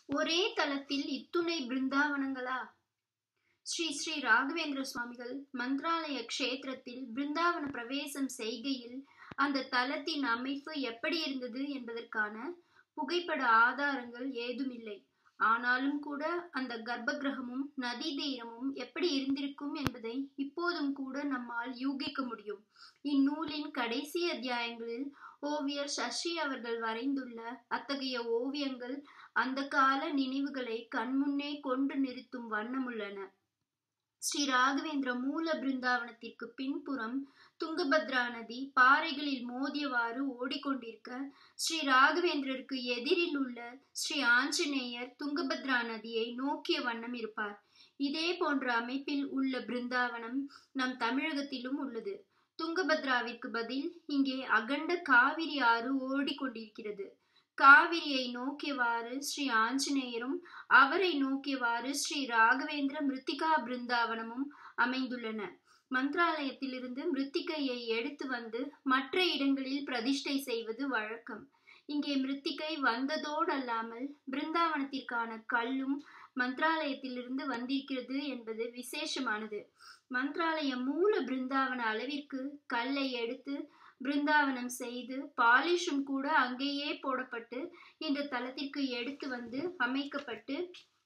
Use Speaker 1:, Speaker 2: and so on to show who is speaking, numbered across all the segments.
Speaker 1: ஒரே தலத்தில் இத்துணை பிருந்தாவனங்களா ஸ்ரீ ஸ்ரீ ராகவேந்திர சுவாமிகள் மந்த்ராலய க்ஷேத்திரத்தில் பிருந்தாவன பிரவேசம் செய்கையில் அந்த தலத்தின் அமைப்பு எப்படி இருந்தது என்பதற்கான புகைப்பட ஆதாரங்கள் ஏதுமில்லை ஆனாலும் கூட அந்த கர்ப்ப கிரகமும் நதி தீரமும் எப்படி இருந்திருக்கும் என்பதை இப்போதும் கூட நம்மால் யூகிக்க முடியும் இந்நூலின் கடைசி அத்தியாயங்களில் ஓவியர் சசி அவர்கள் வரைந்துள்ள அத்தகைய ஓவியங்கள் அந்த கால நினைவுகளை கண்முன்னே கொண்டு நிறுத்தும் வண்ணமுள்ளன ஸ்ரீ ராகவேந்திர மூல பிருந்தாவனத்திற்கு பின்புறம் துங்கபத்ரா நதி பாறைகளில் மோதியவாறு ஓடிக்கொண்டிருக்க ஸ்ரீ ராகவேந்திரருக்கு எதிரில் உள்ள ஸ்ரீ ஆஞ்சநேயர் துங்கபத்ரா நதியை நோக்கிய வண்ணம் இருப்பார் இதே போன்ற அமைப்பில் உள்ள பிருந்தாவனம் நம் தமிழகத்திலும் உள்ளது துங்கபத்ராவிற்கு பதில் இங்கே அகண்ட காவிரி ஆறு ஓடிக்கொண்டிருக்கிறது காவிரியை நோக்கியவாறு ஸ்ரீ ஆஞ்சநேயரும் அவரை நோக்கியவாறு ஸ்ரீ ராகவேந்திர மிருத்திகா பிருந்தாவனமும் அமைந்துள்ளன மந்திராலயத்திலிருந்து மிருத்திகையை எடுத்து வந்து மற்ற இடங்களில் பிரதிஷ்டை செய்வது வழக்கம் இங்கே மிருத்திகை வந்ததோடு அல்லாமல் பிருந்தாவனத்திற்கான கல்லும் மந்திராலயத்திலிருந்து வந்திருக்கிறது என்பது விசேஷமானது மந்திராலய மூல பிருந்தாவன அளவிற்கு கல்லை எடுத்து பிருந்தாவனம் செய்து பாலிஷும் கூட அங்கேயே போடப்பட்டு இந்த தலத்திற்கு எடுத்து வந்து அமைக்கப்பட்டு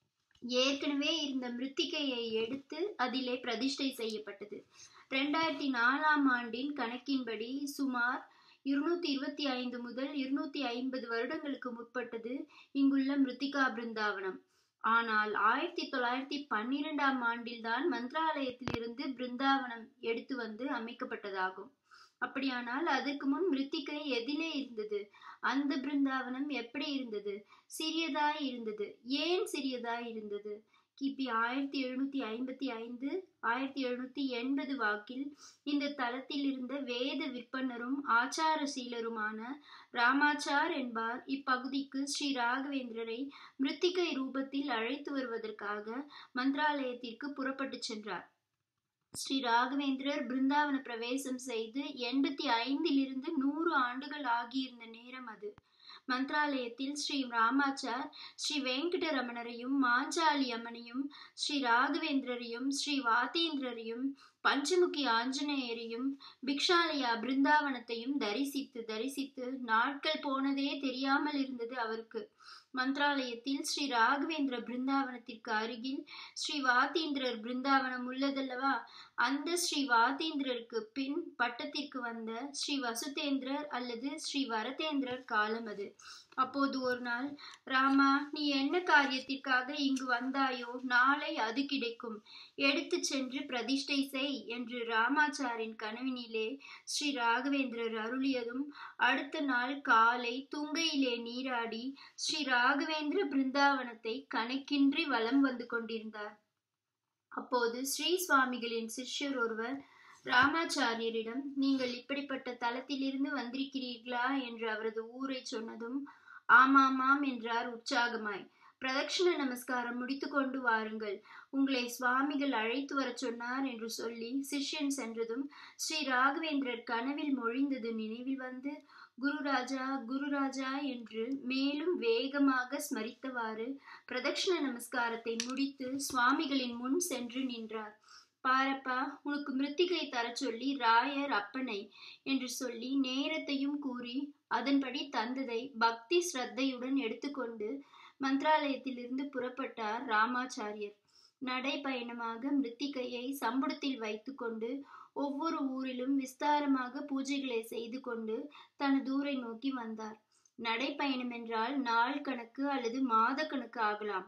Speaker 1: ஏற்கனவே இருந்த மிருத்திகையை எடுத்து அதிலே பிரதிஷ்டை செய்யப்பட்டது ரெண்டாயிரத்தி நாலாம் ஆண்டின் கணக்கின்படி சுமார் இருநூத்தி இருபத்தி ஐந்து முதல் இருநூத்தி ஐம்பது வருடங்களுக்கு முற்பட்டது இங்குள்ள மிருத்திகா பிருந்தாவனம் ஆனால் ஆயிரத்தி தொள்ளாயிரத்தி பன்னிரெண்டாம் ஆண்டில்தான் மந்திராலயத்திலிருந்து பிருந்தாவனம் எடுத்து வந்து அமைக்கப்பட்டதாகும் அப்படியானால் அதற்கு முன் மிருத்திகை எதிலே இருந்தது அந்த பிருந்தாவனம் எப்படி இருந்தது சிறியதாய் இருந்தது ஏன் சிறியதாய் இருந்தது கிபி ஆயிரத்தி எழுநூத்தி ஐம்பத்தி ஐந்து ஆயிரத்தி எழுநூத்தி எண்பது வாக்கில் இந்த தலத்தில் இருந்த வேத விற்பனரும் ஆச்சார சீலருமான ராமாச்சார் என்பார் இப்பகுதிக்கு ஸ்ரீ ராகவேந்திரரை மிருத்திகை ரூபத்தில் அழைத்து வருவதற்காக மந்திராலயத்திற்கு புறப்பட்டு சென்றார் ஸ்ரீ ராகவேந்திரர் பிருந்தாவன பிரவேசம் செய்து எண்பத்தி ஐந்திலிருந்து நூறு ஆண்டுகள் ஆகியிருந்த நேரம் அது மந்திராலயத்தில் ஸ்ரீ ராமாச்சார் ஸ்ரீ வெங்கடரமணரையும் மாஞ்சாலி அம்மனையும் ஸ்ரீ ராகவேந்திரரையும் ஸ்ரீ வாத்தேந்திரரையும் பஞ்சமுகி ஆஞ்சநேயரையும் பிக்ஷாலயா பிருந்தாவனத்தையும் தரிசித்து தரிசித்து நாட்கள் போனதே தெரியாமல் இருந்தது அவருக்கு மந்திராலயத்தில் ஸ்ரீ ராகவேந்திர பிருந்தாவனத்திற்கு அருகில் ஸ்ரீ வாத்தீந்திரர் பிருந்தாவனம் உள்ளதல்லவா அந்த ஸ்ரீ வாத்தீந்திரருக்கு பின் பட்டத்திற்கு வந்த ஸ்ரீ வசுதேந்திரர் அல்லது ஸ்ரீ வரதேந்திரர் காலம் அது அப்போது ஒரு நாள் ராமா நீ என்ன காரியத்திற்காக இங்கு வந்தாயோ நாளை அது கிடைக்கும் எடுத்து சென்று பிரதிஷ்டை செய் என்று ராமாச்சாரின் கனவினிலே ஸ்ரீ ராகவேந்திரர் அருளியதும் அடுத்த நாள் காலை துங்கையிலே நீராடி ஸ்ரீ ராகவேந்திர பிருந்தாவனத்தை கணக்கின்றி வலம் வந்து கொண்டிருந்தார் அப்போது ஸ்ரீ சுவாமிகளின் சிஷ்யர் ஒருவர் ராமாச்சாரியரிடம் நீங்கள் இப்படிப்பட்ட தலத்திலிருந்து வந்திருக்கிறீர்களா என்று அவரது ஊரை சொன்னதும் ஆமாமாம் என்றார் உற்சாகமாய் பிரதட்சிண நமஸ்காரம் முடித்து கொண்டு வாருங்கள் உங்களை சுவாமிகள் அழைத்து வரச் சொன்னார் என்று சொல்லி சிஷ்யன் சென்றதும் ஸ்ரீ ராகவேந்திரர் கனவில் மொழிந்தது நினைவில் வந்து குருராஜா குருராஜா என்று மேலும் வேகமாக ஸ்மரித்தவாறு பிரதட்சிண நமஸ்காரத்தை முடித்து சுவாமிகளின் முன் சென்று நின்றார் பாரப்பா உனக்கு மிருத்திகை தர சொல்லி ராயர் அப்பனை என்று சொல்லி நேரத்தையும் கூறி அதன்படி தந்ததை பக்தி ஸ்ரத்தையுடன் எடுத்துக்கொண்டு மந்திராலயத்திலிருந்து புறப்பட்டார் ராமாச்சாரியர் நடைபயணமாக மிருத்திகையை சம்புடத்தில் வைத்துக்கொண்டு ஒவ்வொரு ஊரிலும் விஸ்தாரமாக பூஜைகளை செய்து கொண்டு தனது ஊரை நோக்கி வந்தார் நடைப்பயணம் என்றால் நாள் கணக்கு அல்லது மாத கணக்கு ஆகலாம்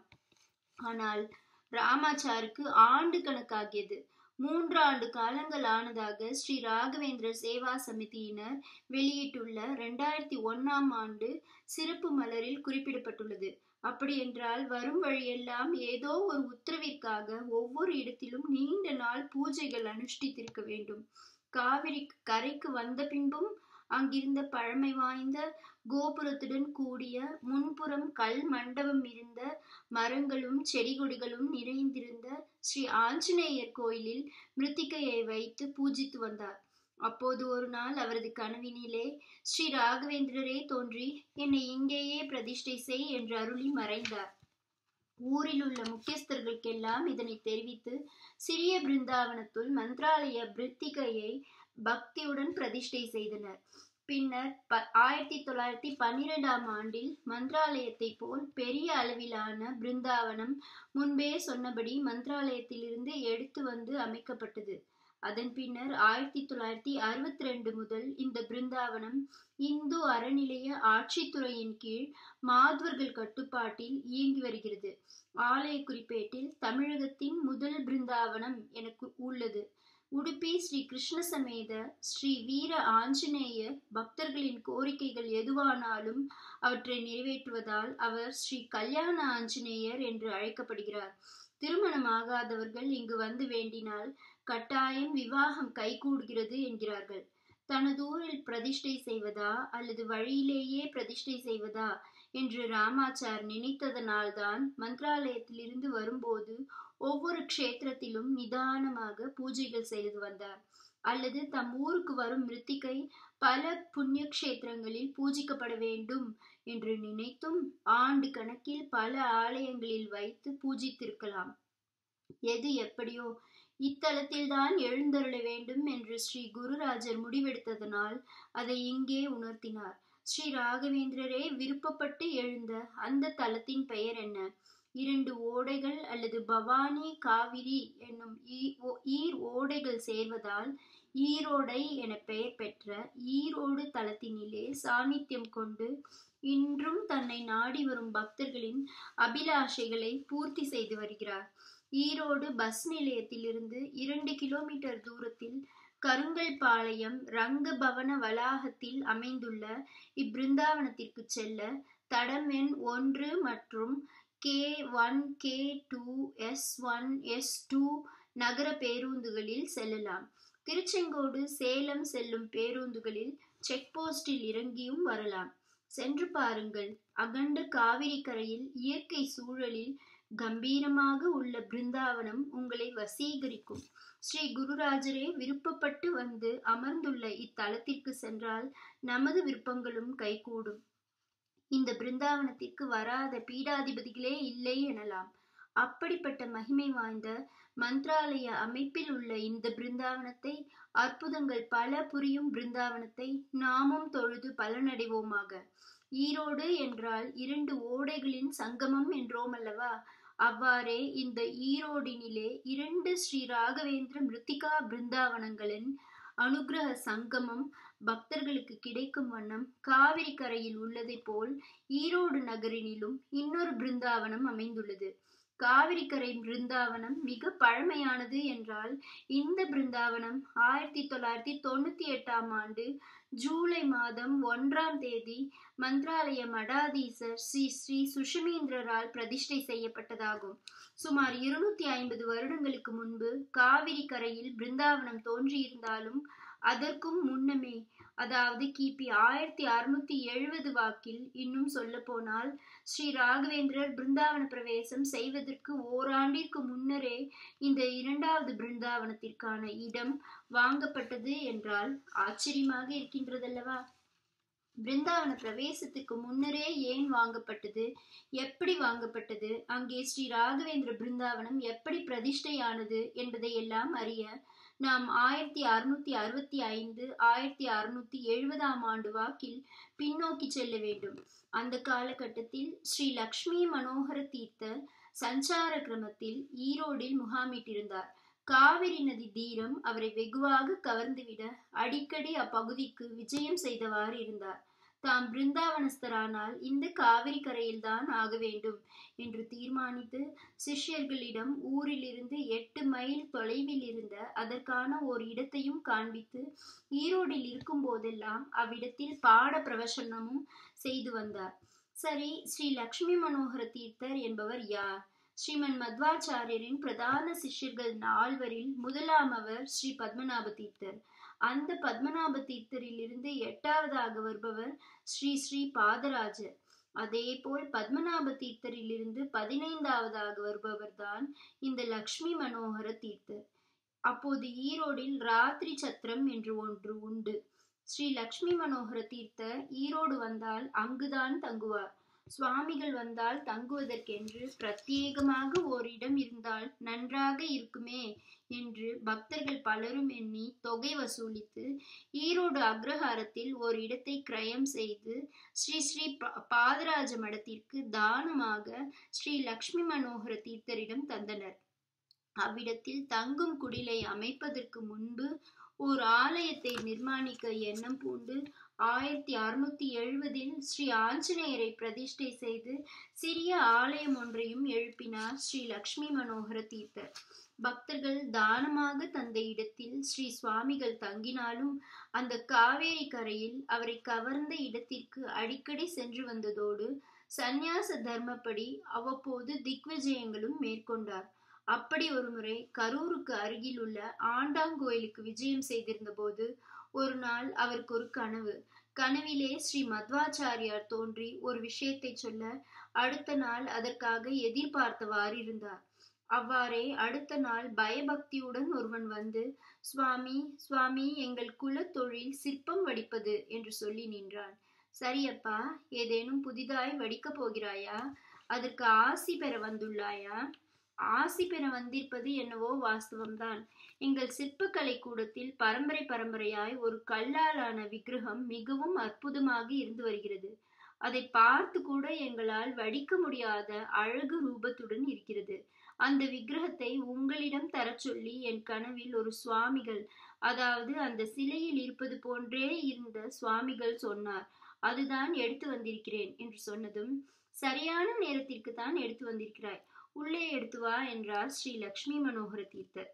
Speaker 1: ஆனால் ராமாச்சாருக்கு ஆண்டு கணக்காகியது மூன்று ஆண்டு காலங்கள் ஆனதாக ஸ்ரீ ராகவேந்திர சேவா சமிதியினர் வெளியிட்டுள்ள ரெண்டாயிரத்தி ஒன்னாம் ஆண்டு சிறப்பு மலரில் குறிப்பிடப்பட்டுள்ளது அப்படி என்றால் வரும் வழியெல்லாம் ஏதோ ஒரு உத்தரவிற்காக ஒவ்வொரு இடத்திலும் நீண்ட நாள் பூஜைகள் அனுஷ்டித்திருக்க வேண்டும் காவிரி கரைக்கு வந்த பின்பும் அங்கிருந்த பழமை வாய்ந்த கோபுரத்துடன் கூடிய முன்புறம் கல் மண்டபம் இருந்த மரங்களும் செடி கொடிகளும் நிறைந்திருந்த ஸ்ரீ ஆஞ்சநேயர் கோயிலில் மிருத்திகையை வைத்து பூஜித்து வந்தார் அப்போது ஒரு நாள் அவரது கனவினிலே ஸ்ரீ ராகவேந்திரரே தோன்றி என்னை இங்கேயே பிரதிஷ்டை செய் என்று அருளி மறைந்தார் ஊரில் உள்ள முக்கியஸ்தர்களுக்கெல்லாம் இதனை தெரிவித்து சிறிய பிருந்தாவனத்துள் மந்திராலய பிரித்திகையை பக்தியுடன் பிரதிஷ்டை செய்தனர் பின்னர் ஆயிரத்தி தொள்ளாயிரத்தி பன்னிரெண்டாம் ஆண்டில் மந்திராலயத்தை போல் பெரிய அளவிலான பிருந்தாவனம் முன்பே சொன்னபடி மந்திராலயத்திலிருந்து எடுத்து வந்து அமைக்கப்பட்டது அதன் பின்னர் ஆயிரத்தி தொள்ளாயிரத்தி அறுபத்தி ரெண்டு முதல் இந்த பிருந்தாவனம் இந்து அறநிலைய ஆட்சித்துறையின் கீழ் மாதவர்கள் கட்டுப்பாட்டில் இயங்கி வருகிறது ஆலய குறிப்பேட்டில் தமிழகத்தின் முதல் பிருந்தாவனம் எனக்கு உள்ளது உடுப்பி ஸ்ரீ கிருஷ்ண சமேத ஸ்ரீ வீர ஆஞ்சநேயர் பக்தர்களின் கோரிக்கைகள் எதுவானாலும் அவற்றை நிறைவேற்றுவதால் அவர் ஸ்ரீ கல்யாண ஆஞ்சநேயர் என்று அழைக்கப்படுகிறார் திருமணமாகாதவர்கள் இங்கு வந்து வேண்டினால் கட்டாயம் விவாகம் கைகூடுகிறது என்கிறார்கள் தனது ஊரில் பிரதிஷ்டை செய்வதா அல்லது வழியிலேயே பிரதிஷ்டை செய்வதா என்று ராமாச்சார் நினைத்ததனால்தான் மந்திராலயத்திலிருந்து வரும்போது ஒவ்வொரு க்ஷேத்திரத்திலும் நிதானமாக பூஜைகள் செய்து வந்தார் அல்லது தம் ஊருக்கு வரும் மிருத்திகை பல புண்ணிய கஷேத்திரங்களில் பூஜிக்கப்பட வேண்டும் என்று நினைத்தும் ஆண்டு கணக்கில் பல ஆலயங்களில் வைத்து பூஜித்திருக்கலாம் எது எப்படியோ இத்தலத்தில்தான் எழுந்தருள வேண்டும் என்று ஸ்ரீ குருராஜர் முடிவெடுத்ததனால் அதை இங்கே உணர்த்தினார் ஸ்ரீ ராகவேந்திரரே விருப்பப்பட்டு எழுந்த அந்த தலத்தின் பெயர் என்ன இரண்டு ஓடைகள் அல்லது பவானி காவிரி என்னும் ஈர் ஓடைகள் சேர்வதால் ஈரோடை என பெயர் பெற்ற ஈரோடு தலத்தினிலே சாநித்தியம் கொண்டு இன்றும் தன்னை நாடி வரும் பக்தர்களின் அபிலாஷைகளை பூர்த்தி செய்து வருகிறார் ஈரோடு பஸ் நிலையத்திலிருந்து இரண்டு கிலோமீட்டர் தூரத்தில் கருங்கல்பாளையம் ரங்க பவன வளாகத்தில் அமைந்துள்ள இப்பிருந்தாவனத்திற்கு செல்ல தடம் எண் ஒன்று மற்றும் K one K two S one S two நகர பேருந்துகளில் செல்லலாம் திருச்செங்கோடு சேலம் செல்லும் பேருந்துகளில் செக் போஸ்டில் இறங்கியும் வரலாம் சென்று பாருங்கள் அகண்ட காவிரி கரையில் இயற்கை சூழலில் கம்பீரமாக உள்ள பிருந்தாவனம் உங்களை வசீகரிக்கும் ஸ்ரீ குருராஜரே விருப்பப்பட்டு வந்து அமர்ந்துள்ள இத்தலத்திற்கு சென்றால் நமது விருப்பங்களும் கைகூடும் இந்த பிருந்தாவனத்திற்கு வராத பீடாதிபதிகளே இல்லை எனலாம் அப்படிப்பட்ட மகிமை வாய்ந்த மந்த்ராலய அமைப்பில் உள்ள இந்த பிருந்தாவனத்தை அற்புதங்கள் பல புரியும் பிருந்தாவனத்தை நாமும் தொழுது பலனடைவோமாக ஈரோடு என்றால் இரண்டு ஓடைகளின் சங்கமம் என்றோம் அல்லவா அவ்வாறே இந்த ஈரோடினிலே இரண்டு ஸ்ரீ ராகவேந்திர மிருத்திகா பிருந்தாவனங்களின் அனுகிரக சங்கமம் பக்தர்களுக்கு கிடைக்கும் வண்ணம் காவிரி கரையில் உள்ளதை போல் ஈரோடு நகரினிலும் இன்னொரு பிருந்தாவனம் அமைந்துள்ளது காவிரி கரை பிருந்தாவனம் மிக பழமையானது என்றால் இந்த பிருந்தாவனம் ஆயிரத்தி தொள்ளாயிரத்தி தொண்ணூத்தி எட்டாம் ஆண்டு ஜூலை மாதம் ஒன்றாம் தேதி மந்திராலய மடாதீசர் ஸ்ரீ ஸ்ரீ சுஷமீந்திரரால் பிரதிஷ்டை செய்யப்பட்டதாகும் சுமார் இருநூத்தி ஐம்பது வருடங்களுக்கு முன்பு காவிரி கரையில் பிருந்தாவனம் தோன்றியிருந்தாலும் அதற்கும் முன்னமே அதாவது கிபி ஆயிரத்தி அறுநூத்தி எழுபது வாக்கில் இன்னும் சொல்ல போனால் ஸ்ரீ ராகவேந்திரர் பிருந்தாவன பிரவேசம் செய்வதற்கு ஓராண்டிற்கு முன்னரே இந்த இரண்டாவது பிருந்தாவனத்திற்கான இடம் வாங்கப்பட்டது என்றால் ஆச்சரியமாக இருக்கின்றதல்லவா பிருந்தாவன பிரவேசத்துக்கு முன்னரே ஏன் வாங்கப்பட்டது எப்படி வாங்கப்பட்டது அங்கே ஸ்ரீ ராகவேந்திர பிருந்தாவனம் எப்படி பிரதிஷ்டையானது என்பதை எல்லாம் அறிய நாம் ஆயிரத்தி அறுநூத்தி அறுபத்தி ஐந்து ஆயிரத்தி அறுநூத்தி எழுபதாம் ஆண்டு வாக்கில் பின்னோக்கி செல்ல வேண்டும் அந்த காலகட்டத்தில் ஸ்ரீ லக்ஷ்மி மனோகர தீர்த்தர் சஞ்சார கிரமத்தில் ஈரோடில் முகாமிட்டிருந்தார் காவிரி நதி தீரம் அவரை வெகுவாக கவர்ந்துவிட அடிக்கடி அப்பகுதிக்கு விஜயம் செய்தவாறு இருந்தார் தாம் பிருந்தாவனஸ்தரானால் இந்த காவிரி கரையில்தான் ஆக வேண்டும் என்று தீர்மானித்து சிஷ்யர்களிடம் ஊரிலிருந்து எட்டு மைல் தொலைவில் இருந்த அதற்கான ஓர் இடத்தையும் காண்பித்து ஈரோடில் இருக்கும் போதெல்லாம் அவ்விடத்தில் பாட பிரவசனமும் செய்து வந்தார் சரி ஸ்ரீ லக்ஷ்மி மனோகர தீர்த்தர் என்பவர் யார் ஸ்ரீமன் மத்வாச்சாரியரின் பிரதான சிஷ்யர்கள் நால்வரில் முதலாம் அவர் ஸ்ரீ பத்மநாப தீர்த்தர் அந்த பத்மநாப தீர்த்தரிலிருந்து எட்டாவதாக வருபவர் ஸ்ரீ ஸ்ரீ பாதராஜர் அதே போல் பத்மநாப தீர்த்தரிலிருந்து பதினைந்தாவதாக வருபவர் தான் இந்த லக்ஷ்மி மனோகர தீர்த்தர் அப்போது ஈரோடில் ராத்திரி சத்திரம் என்று ஒன்று உண்டு ஸ்ரீ லக்ஷ்மி மனோகர தீர்த்தர் ஈரோடு வந்தால் அங்குதான் தங்குவார் சுவாமிகள் வந்தால் தங்குவதற்கென்று பிரத்யேகமாக ஓரிடம் இருந்தால் நன்றாக இருக்குமே என்று பக்தர்கள் பலரும் எண்ணி தொகை வசூலித்து ஈரோடு அக்ரஹாரத்தில் ஒரு இடத்தை கிரயம் செய்து ஸ்ரீ ஸ்ரீ பாதராஜ மடத்திற்கு தானமாக ஸ்ரீ லக்ஷ்மி மனோகர தீர்த்தரிடம் தந்தனர் அவ்விடத்தில் தங்கும் குடிலை அமைப்பதற்கு முன்பு ஓர் ஆலயத்தை நிர்மாணிக்க எண்ணம் பூண்டு ஆயிரத்தி அறுநூத்தி எழுபதில் ஸ்ரீ ஆஞ்சநேயரை பிரதிஷ்டை செய்து சிறிய ஆலயம் ஒன்றையும் எழுப்பினார் ஸ்ரீ லக்ஷ்மி மனோகர தீர்த்தர் பக்தர்கள் தானமாக தந்த இடத்தில் ஸ்ரீ சுவாமிகள் தங்கினாலும் அந்த காவேரி கரையில் அவரை கவர்ந்த இடத்திற்கு அடிக்கடி சென்று வந்ததோடு சந்நியாச தர்மப்படி அவ்வப்போது திக்விஜயங்களும் மேற்கொண்டார் அப்படி ஒரு முறை கரூருக்கு அருகில் உள்ள ஆண்டாங்கோயிலுக்கு விஜயம் செய்திருந்த போது ஒரு நாள் அவருக்கு ஒரு கனவு கனவிலே ஸ்ரீ மத்வாச்சாரியார் தோன்றி ஒரு விஷயத்தை சொல்ல அடுத்த நாள் அதற்காக எதிர்பார்த்தவாறு இருந்தார் அவ்வாறே அடுத்த நாள் பயபக்தியுடன் ஒருவன் வந்து சுவாமி சுவாமி எங்கள் குல தொழில் சிற்பம் வடிப்பது என்று சொல்லி நின்றான் சரியப்பா ஏதேனும் புதிதாய் வடிக்கப் போகிறாயா அதற்கு ஆசி பெற வந்துள்ளாயா ஆசி பெற வந்திருப்பது என்னவோ வாஸ்தவம்தான் எங்கள் சிற்பக்கலை கூடத்தில் பரம்பரை பரம்பரையாய் ஒரு கல்லாலான விக்கிரகம் மிகவும் அற்புதமாக இருந்து வருகிறது அதை பார்த்து கூட எங்களால் வடிக்க முடியாத அழகு ரூபத்துடன் இருக்கிறது அந்த விக்கிரகத்தை உங்களிடம் தரச் சொல்லி என் கனவில் ஒரு சுவாமிகள் அதாவது அந்த சிலையில் இருப்பது போன்றே இருந்த சுவாமிகள் சொன்னார் அதுதான் எடுத்து வந்திருக்கிறேன் என்று சொன்னதும் சரியான நேரத்திற்கு தான் எடுத்து வந்திருக்கிறாய் உள்ளே எடுத்து வா என்றார் ஸ்ரீ லக்ஷ்மி மனோகர தீர்த்தர்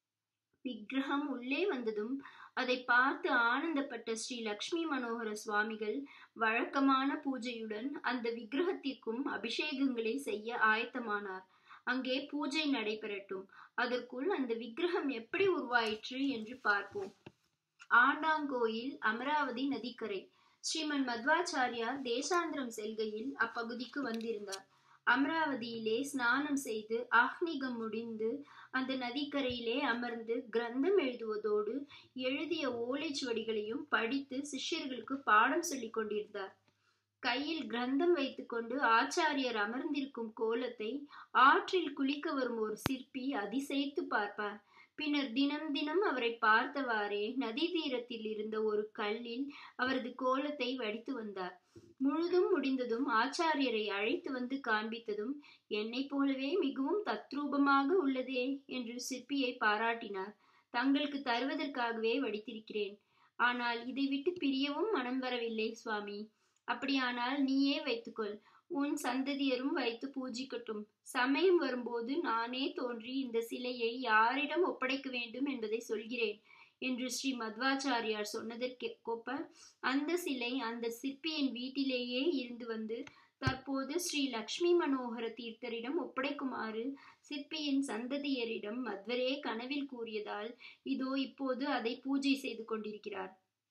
Speaker 1: விக்கிரகம் உள்ளே வந்ததும் அதை பார்த்து ஆனந்தப்பட்ட ஸ்ரீ லக்ஷ்மி மனோகர சுவாமிகள் வழக்கமான பூஜையுடன் அந்த விக்கிரகத்திற்கும் அபிஷேகங்களை செய்ய ஆயத்தமானார் அங்கே பூஜை நடைபெறட்டும் அதற்குள் அந்த விக்கிரகம் எப்படி உருவாயிற்று என்று பார்ப்போம் ஆண்டாங்கோயில் அமராவதி நதிக்கரை ஸ்ரீமன் மத்வாச்சாரியார் தேசாந்திரம் செல்கையில் அப்பகுதிக்கு வந்திருந்தார் அமராவதியிலே ஸ்நானம் செய்து ஆஹ்னிகம் முடிந்து அந்த நதிக்கரையிலே அமர்ந்து கிரந்தம் எழுதுவதோடு எழுதிய ஓலைச்சுவடிகளையும் படித்து சிஷ்யர்களுக்கு பாடம் சொல்லிக் கொண்டிருந்தார் கையில் கிரந்தம் வைத்துக்கொண்டு ஆச்சாரியர் அமர்ந்திருக்கும் கோலத்தை ஆற்றில் குளிக்க வரும் ஒரு சிற்பி அதிசயித்து பார்ப்பார் பின்னர் தினம் தினம் அவரை பார்த்தவாறே நதி தீரத்தில் இருந்த ஒரு கல்லில் அவரது கோலத்தை வடித்து வந்தார் முழுதும் முடிந்ததும் ஆச்சாரியரை அழைத்து வந்து காண்பித்ததும் என்னை போலவே மிகவும் தத்ரூபமாக உள்ளதே என்று சிற்பியை பாராட்டினார் தங்களுக்கு தருவதற்காகவே வடித்திருக்கிறேன் ஆனால் இதை விட்டு பிரியவும் மனம் வரவில்லை சுவாமி அப்படியானால் நீயே வைத்துக்கொள் உன் சந்ததியரும் வைத்து பூஜிக்கட்டும் சமயம் வரும்போது நானே தோன்றி இந்த சிலையை யாரிடம் ஒப்படைக்க வேண்டும் என்பதை சொல்கிறேன் என்று ஸ்ரீ மத்வாச்சாரியார் சொன்னதற்கு கொப்ப அந்த சிலை அந்த சிற்பியின் வீட்டிலேயே இருந்து வந்து தற்போது ஸ்ரீ லக்ஷ்மி மனோகர தீர்த்தரிடம் ஒப்படைக்குமாறு சிற்பியின் சந்ததியரிடம் மத்வரே கனவில் கூறியதால் இதோ இப்போது அதை பூஜை செய்து கொண்டிருக்கிறார்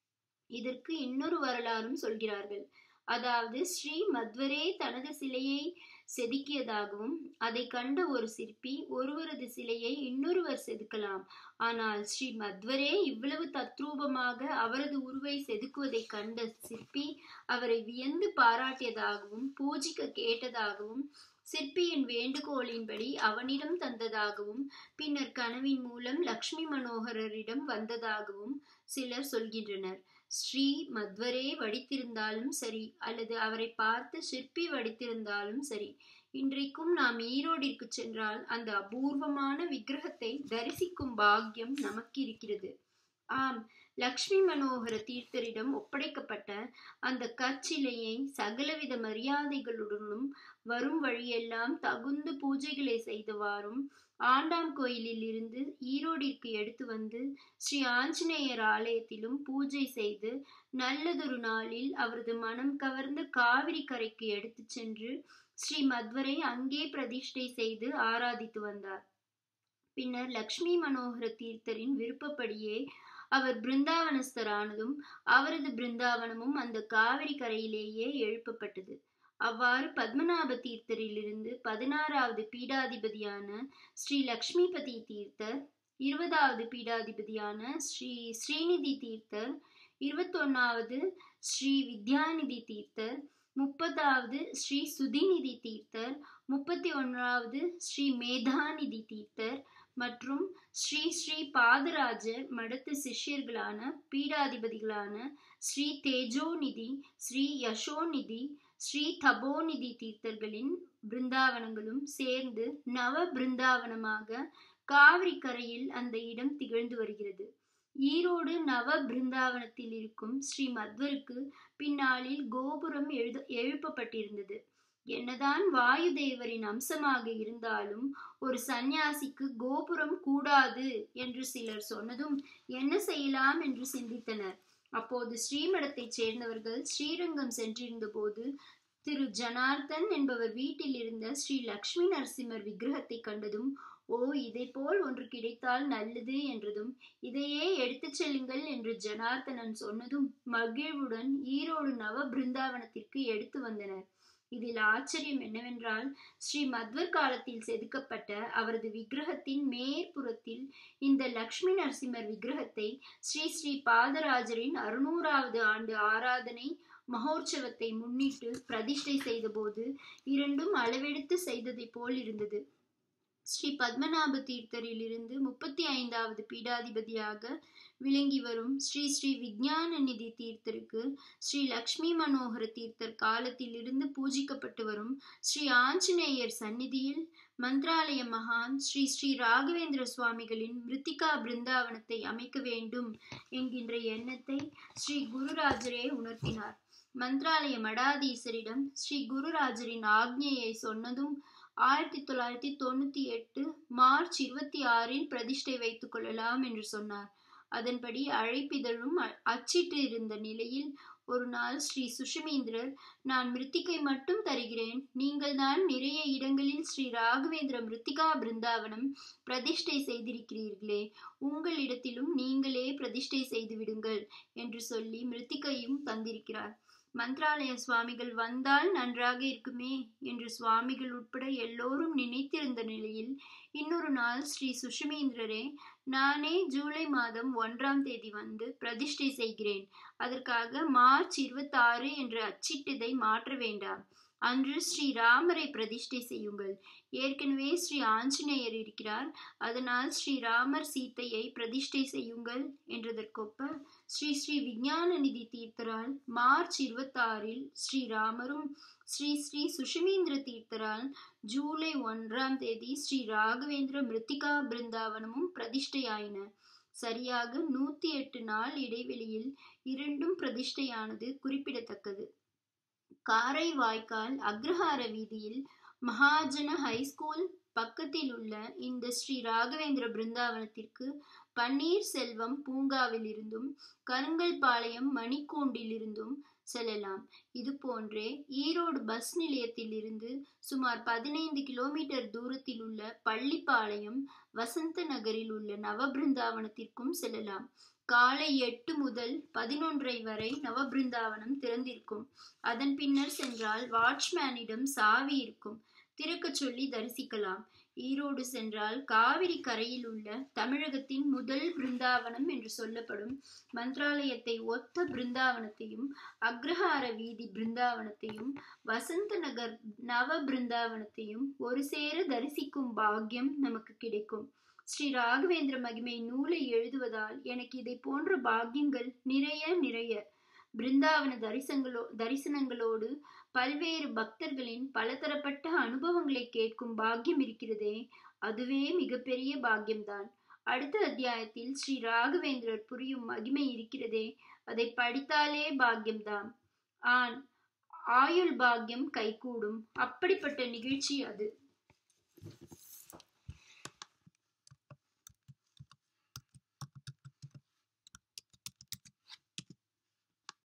Speaker 1: இதற்கு இன்னொரு வரலாறும் சொல்கிறார்கள் அதாவது ஸ்ரீ மத்வரே தனது சிலையை செதுக்கியதாகவும் அதை கண்ட ஒரு சிற்பி ஒருவரது சிலையை இன்னொருவர் செதுக்கலாம் ஆனால் ஸ்ரீ மத்வரே இவ்வளவு தத்ரூபமாக அவரது உருவை செதுக்குவதை கண்ட சிற்பி அவரை வியந்து பாராட்டியதாகவும் பூஜிக்க கேட்டதாகவும் சிற்பியின் வேண்டுகோளின்படி அவனிடம் தந்ததாகவும் பின்னர் கனவின் மூலம் லக்ஷ்மி மனோகரரிடம் வந்ததாகவும் சிலர் சொல்கின்றனர் ஸ்ரீ மத்வரே வடித்திருந்தாலும் சரி அல்லது அவரை பார்த்து சிற்பி வடித்திருந்தாலும் சரி இன்றைக்கும் நாம் ஈரோடிற்கு சென்றால் அந்த அபூர்வமான விக்கிரகத்தை தரிசிக்கும் பாக்கியம் நமக்கு இருக்கிறது ஆம் லக்ஷ்மி மனோகர தீர்த்தரிடம் ஒப்படைக்கப்பட்ட அந்த கற்சிலையை சகலவித மரியாதைகளுடனும் வரும் வழியெல்லாம் தகுந்த பூஜைகளை செய்தவாறும் ஆண்டாம் கோயிலில் இருந்து ஈரோடிற்கு எடுத்து வந்து ஸ்ரீ ஆஞ்சநேயர் ஆலயத்திலும் பூஜை செய்து நல்லதொரு நாளில் அவரது மனம் கவர்ந்த காவிரி கரைக்கு எடுத்து சென்று ஸ்ரீ மத்வரை அங்கே பிரதிஷ்டை செய்து ஆராதித்து வந்தார் பின்னர் லக்ஷ்மி மனோகர தீர்த்தரின் விருப்பப்படியே அவர் பிருந்தாவனஸ்தரானதும் அவரது பிருந்தாவனமும் அந்த காவிரி கரையிலேயே எழுப்பப்பட்டது அவ்வாறு பத்மநாப தீர்த்தரிலிருந்து பதினாறாவது பீடாதிபதியான ஸ்ரீ லக்ஷ்மிபதி தீர்த்தர் இருபதாவது பீடாதிபதியான ஸ்ரீ ஸ்ரீநிதி தீர்த்தர் இருபத்தொன்னாவது ஸ்ரீ வித்யாநிதி தீர்த்தர் முப்பதாவது ஸ்ரீ சுதிநிதி தீர்த்தர் முப்பத்தி ஒன்றாவது ஸ்ரீ மேதாநிதி தீர்த்தர் மற்றும் ஸ்ரீ ஸ்ரீ பாதராஜர் மடத்து சிஷ்யர்களான பீடாதிபதிகளான ஸ்ரீ தேஜோநிதி ஸ்ரீ யசோநிதி ஸ்ரீ தபோநிதி தீர்த்தர்களின் பிருந்தாவனங்களும் சேர்ந்து நவ பிருந்தாவனமாக காவிரி கரையில் அந்த இடம் திகழ்ந்து வருகிறது ஈரோடு நவ பிருந்தாவனத்தில் இருக்கும் ஸ்ரீ மத்வருக்கு பின்னாளில் கோபுரம் எழுத எழுப்பப்பட்டிருந்தது என்னதான் வாயு தேவரின் அம்சமாக இருந்தாலும் ஒரு சந்நியாசிக்கு கோபுரம் கூடாது என்று சிலர் சொன்னதும் என்ன செய்யலாம் என்று சிந்தித்தனர் அப்போது ஸ்ரீமடத்தைச் சேர்ந்தவர்கள் ஸ்ரீரங்கம் சென்றிருந்த போது திரு ஜனார்தன் என்பவர் வீட்டில் இருந்த ஸ்ரீ லக்ஷ்மி நரசிம்மர் விக்கிரகத்தை கண்டதும் ஓ இதை போல் ஒன்று கிடைத்தால் நல்லது என்றதும் இதையே எடுத்துச் செல்லுங்கள் என்று ஜனார்தனன் சொன்னதும் மகிழ்வுடன் ஈரோடு நவ பிருந்தாவனத்திற்கு எடுத்து வந்தனர் இதில் ஆச்சரியம் என்னவென்றால் ஸ்ரீ மத்வர் காலத்தில் செதுக்கப்பட்ட அவரது விக்கிரகத்தின் மேற்புறத்தில் இந்த லக்ஷ்மி நரசிம்மர் விக்கிரகத்தை ஸ்ரீ ஸ்ரீ பாதராஜரின் அறுநூறாவது ஆண்டு ஆராதனை மகோற்சவத்தை முன்னிட்டு பிரதிஷ்டை செய்தபோது இரண்டும் அளவெடுத்து செய்ததை போல் இருந்தது ஸ்ரீ பத்மநாப தீர்த்தரில் இருந்து முப்பத்தி ஐந்தாவது பீடாதிபதியாக விளங்கி வரும் ஸ்ரீ ஸ்ரீ விஜயான நிதி தீர்த்தருக்கு ஸ்ரீ லக்ஷ்மி மனோகர தீர்த்தர் காலத்தில் இருந்து பூஜிக்கப்பட்டு வரும் ஸ்ரீ ஆஞ்சநேயர் சந்நிதியில் மந்திராலய மகான் ஸ்ரீ ஸ்ரீ ராகவேந்திர சுவாமிகளின் மிருத்திகா பிருந்தாவனத்தை அமைக்க வேண்டும் என்கின்ற எண்ணத்தை ஸ்ரீ குருராஜரே உணர்த்தினார் மந்திராலய மடாதீசரிடம் ஸ்ரீ குருராஜரின் ஆக்ஞையை சொன்னதும் ஆயிரத்தி தொள்ளாயிரத்தி தொண்ணூத்தி எட்டு மார்ச் இருபத்தி ஆறில் பிரதிஷ்டை வைத்துக் கொள்ளலாம் என்று சொன்னார் அதன்படி அழைப்பிதழும் அச்சிட்டு இருந்த நிலையில் ஒரு நாள் ஸ்ரீ சுஷமீந்திரர் நான் மிருத்திகை மட்டும் தருகிறேன் நீங்கள் தான் நிறைய இடங்களில் ஸ்ரீ ராகவேந்திர மிருத்திகா பிருந்தாவனம் பிரதிஷ்டை செய்திருக்கிறீர்களே உங்களிடத்திலும் நீங்களே பிரதிஷ்டை செய்து விடுங்கள் என்று சொல்லி மிருத்திகையும் தந்திருக்கிறார் மந்த்ராலய சுவாமிகள் வந்தால் நன்றாக இருக்குமே என்று சுவாமிகள் உட்பட எல்லோரும் நினைத்திருந்த நிலையில் இன்னொரு நாள் ஸ்ரீ சுஷமீந்திரரே நானே ஜூலை மாதம் ஒன்றாம் தேதி வந்து பிரதிஷ்டை செய்கிறேன் அதற்காக மார்ச் இருபத்தாறு என்று அச்சிட்டதை மாற்ற வேண்டாம் அன்று ஸ்ரீ ராமரை பிரதிஷ்டை செய்யுங்கள் ஏற்கனவே ஸ்ரீ ஆஞ்சநேயர் இருக்கிறார் அதனால் ஸ்ரீ ராமர் சீத்தையை பிரதிஷ்டை செய்யுங்கள் என்றதற்கொப்ப ஸ்ரீ ஸ்ரீ விஞ்ஞான நிதி தீர்த்தரால் மார்ச் இருபத்தாறில் ஸ்ரீராமரும் ஸ்ரீ ஸ்ரீ சுஷமீந்திர தீர்த்தரால் ஜூலை ஒன்றாம் தேதி ஸ்ரீ ராகவேந்திர மிருத்திகா பிருந்தாவனமும் பிரதிஷ்டையாயின சரியாக நூத்தி எட்டு நாள் இடைவெளியில் இரண்டும் பிரதிஷ்டையானது குறிப்பிடத்தக்கது காரை வாய்க்கால் அக்ரஹார வீதியில் மகாஜன ஹைஸ்கூல் பக்கத்தில் உள்ள இந்த ஸ்ரீ ராகவேந்திர பிருந்தாவனத்திற்கு பன்னீர் செல்வம் பூங்காவில் இருந்தும் கருங்கல்பாளையம் மணிக்கூண்டில் இருந்தும் செல்லலாம் இது போன்றே ஈரோடு பஸ் நிலையத்தில் இருந்து சுமார் பதினைந்து கிலோமீட்டர் தூரத்தில் உள்ள பள்ளிப்பாளையம் வசந்த நகரில் உள்ள நவபிருந்தாவனத்திற்கும் செல்லலாம் காலை எட்டு முதல் பதினொன்றை வரை நவபிருந்தாவனம் திறந்திருக்கும் அதன் பின்னர் சென்றால் வாட்ச்மேனிடம் சாவி இருக்கும் திறக்க சொல்லி தரிசிக்கலாம் ஈரோடு சென்றால் காவிரி கரையில் உள்ள தமிழகத்தின் முதல் பிருந்தாவனம் என்று சொல்லப்படும் மந்திராலயத்தை ஒத்த பிருந்தாவனத்தையும் அக்ரஹார வீதி பிருந்தாவனத்தையும் வசந்த நகர் நவ பிருந்தாவனத்தையும் ஒரு சேர தரிசிக்கும் பாக்கியம் நமக்கு கிடைக்கும் ஸ்ரீ ராகவேந்திர மகிமை நூலை எழுதுவதால் எனக்கு இதை போன்ற பாக்கியங்கள் நிறைய நிறைய பிருந்தாவன தரிசனங்களோ தரிசனங்களோடு பல்வேறு பக்தர்களின் பலதரப்பட்ட அனுபவங்களை கேட்கும் பாக்கியம் இருக்கிறதே அதுவே மிகப்பெரிய பாக்கியம்தான் அடுத்த அத்தியாயத்தில் ஸ்ரீ ராகவேந்திரர் புரியும் மகிமை இருக்கிறதே அதை படித்தாலே பாக்கியம்தான் ஆன் ஆயுள் பாக்கியம் கைகூடும் அப்படிப்பட்ட நிகழ்ச்சி அது